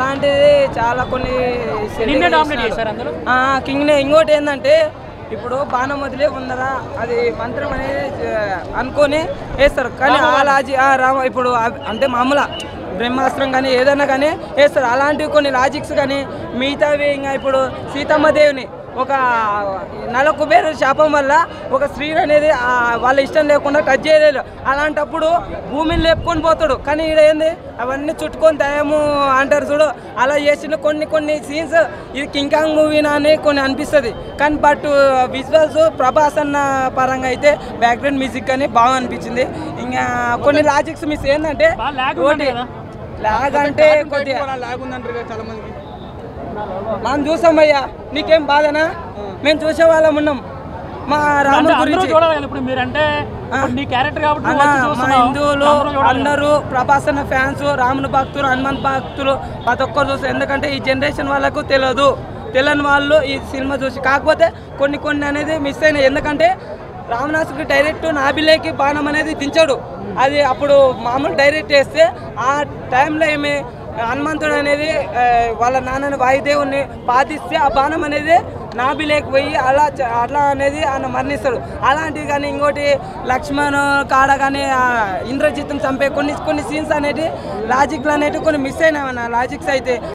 అలాంటిది చాలా కొన్ని నిన్నే డామినేట్ చేశారు అందులో ఆ, కింగ్నే ఇంకోటి ఏంటంటే ఇప్పుడు బాణం వదిలే ఉందరా అది మంత్రం అనేది ఆ, అనుకొని వేస్తారు కానీ ఆ లాజీ ఆ రామ ఇప్పుడు అవ్- అంటే మామూలు బ్రహ్మాస్త్రం కానీ ఏదైనా కానీ వేస్తారు అలాంటివి కొన్ని లాజిక్స్ కానీ మిగతావి ఇంకా ఇప్పుడు సీతమ్మ దేవిని ఒక నల కుబేరు శాపం వల్ల ఒక స్త్రీ అనేది ఆ వాళ్ళ ఇష్టం లేకుండా టచ్ చేయలేదు అలాంటప్పుడు భూమిని లేపుకొని పోతాడు కానీ ఈడ ఏంది అవన్నీ చుట్టుకొని దయము అంటారు చూడు అలా చేసిన కొన్ని కొన్ని సీన్స్ ఇది కింకాంగ్ మూవీనా అని కొన్ని అనిపిస్తుంది కానీ బట్ విజువల్స్ ప్రభాస్ అన్న పరంగా అయితే బ్యాక్గ్రౌండ్ మ్యూజిక్ అని బాగా అనిపించింది ఇంకా కొన్ని లాజిక్స్ మిస్ ఏంటంటే బాగా lag ఒకటి ఉందంట కదా? లాగ్ అంటే కొద్దిగా లాగ్ ఉందంటారు చాలా మందికి మనం చూసామయ్యా నీకేం బాధనా మేము చూసే వాళ్ళం ఉన్నాం మా అంటే రాముడి అందరూ గురించి చూడాలి కదా ఇప్పుడు మీరంటే ఇప్పుడు నీ క్యారెక్టర్ కాబట్టి నువ్వు అన్న వచ్చి మా చూస్తున్నావు. హిందువులు అందరూ చూడాలి కదా. అందరూ ప్రభాస్ అన్న ఫ్యాన్స్ రాముని భక్తులు హనుమంత్ భక్తులు ప్రతి ఒక్కరు చూస్తారు ఎందుకంటే ఈ జనరేషన్ వాళ్ళకు తెలియదు తెలియని వాళ్ళు ఈ సినిమా చూసి కాకపోతే కొన్ని కొన్ని అనేది మిస్ అయినాయి ఎందుకంటే రామనాథుడికి డైరెక్ట్ నాబిలేకి బాణం అనేది దించాడు అది అప్పుడు మామూలు డైరెక్ట్ వేస్తే ఆ టైంలో ఏమి హనుమంతుడు అనేది ఆ, వాళ్ళ నాన్నని వాయుదేవుని పాటిస్తే ఆ బాణం అనేది నాభిలేకి పోయి అలా చ- అట్లా అనేది ఆయన మరణిస్తాడు అలాంటివి కానీ ఇంకోటి లక్ష్మణ్ కాడ కానీ ఆ ఇంద్రజిత్తుని చంపే కొన్ని కొన్ని సీన్స్ అనేవి లాజిక్లు అనేవి కొన్ని మిస్ అయినాయి అన్న లాజిక్స్ అయితే